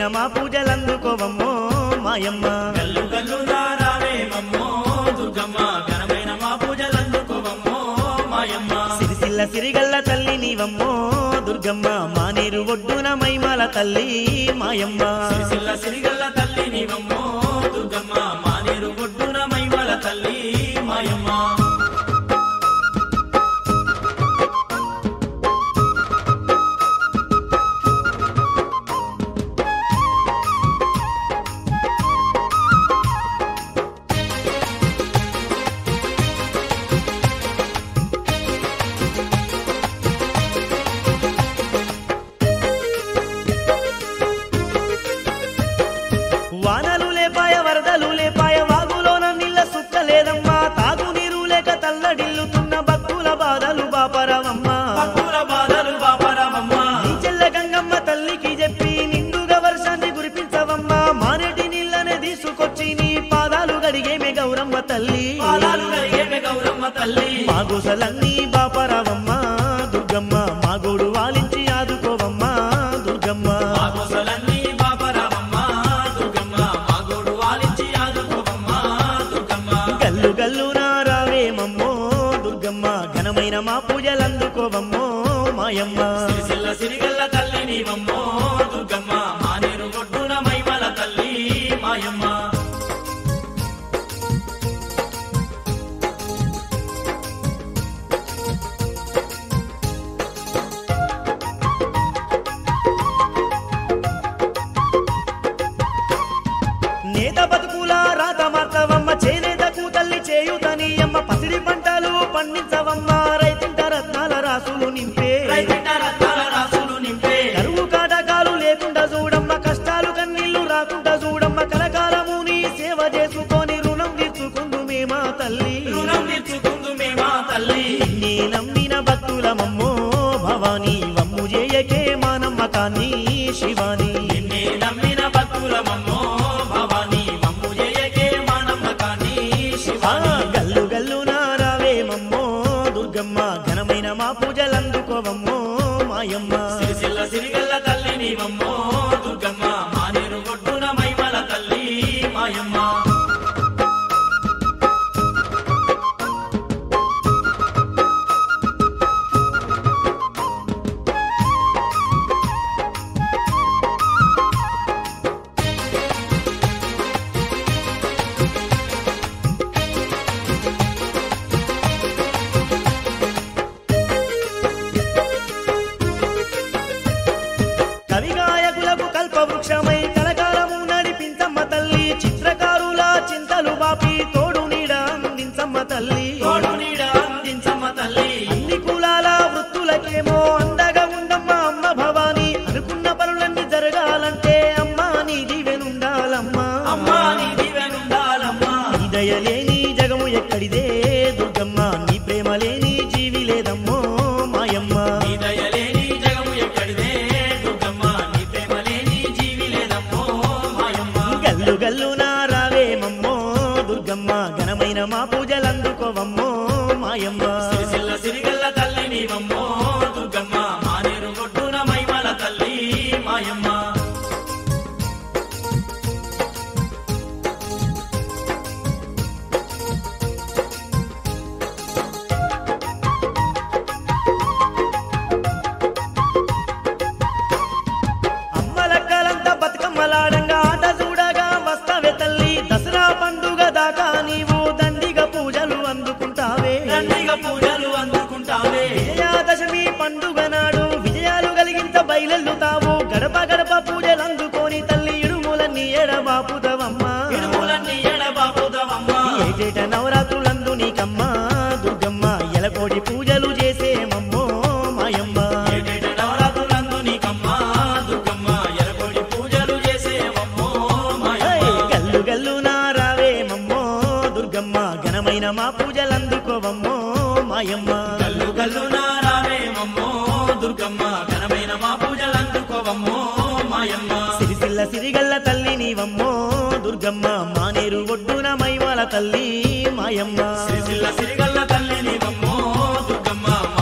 మా పూజలందుకోవమ్మో మాయమ్మ గల్లు గల్లు రావేమమ్మో దుర్గమ్మ ఘనమైన మా పూజలందుకోవమ్మో మాయమ్మ సిరిసిల్ల సిరిగల్ల తల్లి నీవమ్మో దుర్గమ్మ మానేరు ఒడ్డున మైమల తల్లి మాయమ్మ సిరిసిల్ల సిరిగల్ల తల్లి నీవమ్మో దుర్గమ్మ మానేరు ఒడ్డున మైమల తల్లి మాయమ్మ వానలు లేపాయ వరదలు లేపాయ వాగులోన నీళ్ళ సుక్క లేదమ్మా తాగునీరు లేక తల్లడిల్లుతున్న భక్తుల బాధలు బాపరవమ్మా భక్తుల బాధలు బాపరామమ్మ నీ చెల్ల గంగమ్మ తల్లికి చెప్పి నిండుగా వర్షాన్ని కురిపించవమ్మా మానేటి నీళ్ళనే తీసుకొచ్చి నీ పాదాలు గడిగేమే గౌరమ్మ తల్లి పాదాలు కరిగేమే గౌరమ్మ తల్లి మా గుసలన్నీ బాపరవమ్మా దుర్గమ్మ మా గోడు వాలించి ఆదుకోవమ్మా దుర్గమ్మ మా కోసలన్నీ బాపరామమ్మ దుర్గమ్మ మా గోడు వాలించి ఆదుకోవమ్మ దుర్గమ్మ గల్లు గల్లు రావేమమ్మో దుర్గమ్మ ఘనమైన మా పూజలందుకోవమ్మో మాయమ్మ సిరిసిల్ల సిరిగల్ల తల్లి నీవమ్మో దుర్గమ్మ మానేరు ఒడ్డున మైమల తల్లి మాయమ్మ నేత బతుకుల రాత మార్తవమ్మ చేనేతకు తల్లి చేయుతని అమ్మ పసిడి పంటలు పండించవమ్మ రైతింట రత్నాల రాసులు నింపే రైతింట రత్నాల రాసులు నింపే కరువు కాటకాలు లేకుండా చూడమ్మ కష్టాలు కన్నీళ్లు రాకుండా చూడమ్మ కలకాలము నీ సేవ చేసుకొని రుణం తీర్చుకుందు మేమా తల్లి రుణం తీర్చుకుందు మేమా తల్లి నీ నమ్మిన భక్తులమమ్మో భవానీ వమ్ము చేయకే మా నమ్మకాన్ని శివాని నిన్నే నమ్మిన భక్తులమమ్మో భవానీ మమ్ము జయకే మా నమ్మకాన్ని ఆ శివాని గల్లు గల్లు నారావేమమ్మో దుర్గమ్మ ఘనమైన మా పూజలందుకోవమ్మో మాయమ్మ సిరిసిల్ల సిరిగల్ల తల్లి నీవమ్మో దుర్గమ్మ మానేరు ఒడ్డున మైమల తల్లి మాయమ్మ కవిగాయకులకు కల్పవృక్షమై కలకాలము నడిపించమ్మ తల్లి చిత్రకారుల చింతలు బాపి తోడు నీడ అందించమ్మ తల్లి తోడు నీడ అందించమ్మ తల్లి అన్ని కులాల వృత్తులకేమో అండగా ఉండమ్మ అమ్మ భవాని అనుకున్న పనులన్నీ జరగాలంటే అమ్మ నీ దీవెనుండాలమ్మా అమ్మా నీ దీవెనుండాలమ్మా నీ దయలేని జగము ఎక్కడిదే దుర్గమ్మ నీ ప్రేమ లేని జీవి లేదమ్మో మాయమ్మ నీ దయలేని జగము ఎక్కడిదే దుర్గమ్మ నీ ప్రేమ లేని జీవి లేదమ్మో మాయమ్మ గల్లు గల్లు నారావేమమ్మో దుర్గమ్మ ఘనమైన మా పూజలందుకోవమ్మో మాయమ్మ సిరిసిల్ల సిరిగల్ల తల్లి నీవమ్మో దుర్గమ్మ మానేరు ఒడ్డున మైమల తల్లి మాయమ్మ అమ్మలక్కలంతా బతుకమ్మలాడంగా ఆట చూడగా వస్తావే తల్లి దసరా పండుగ దాకా నీవు దండిగా పూజలు అందుకుంటావే దండిగా పూజలు అందుకుంటావే విజయాదశమి పండుగ నాడు విజయాలు కలిగించ బయలెల్లుతావు గడప గడప పూజలు అందుకొని తల్లి ఇడుములన్నీ ఎడబాపుదవమ్మా ఇడుములన్నీ ఎడబాపుదవమ్మ ఏటేట నవరాత్రులందు నీకమ్మ దుర్గమ్మ ఎలకోడి పూజలు చేసేమమ్మో మాయమ్మ ఏటేట నవరాత్రులందు నీకమ్మ దుర్గమ్మ ఎరగొడి పూజలు చేసేవమ్మో ఏయ్, మాయమ్మ గల్లు గల్లు నారావేమమ్మో దుర్గమ్మ ఘనమైన మా పూజలందుకోవమ్మో మాయమ్మ గల్లు గల్లు నారావేమమ్మో దుర్గమ్మ ఘనమైన మా పూజలు అందుకోవమ్మో మాయమ్మ సిరిసిల్ల సిరిగల్ల తల్లి నీవమ్మో దుర్గమ్మ మానేరు ఒడ్డున మైవాల తల్లి మాయమ్మ సిరిసిల్ల సిరిగల్ల తల్లి నీవమ్మో దుర్గమ్మ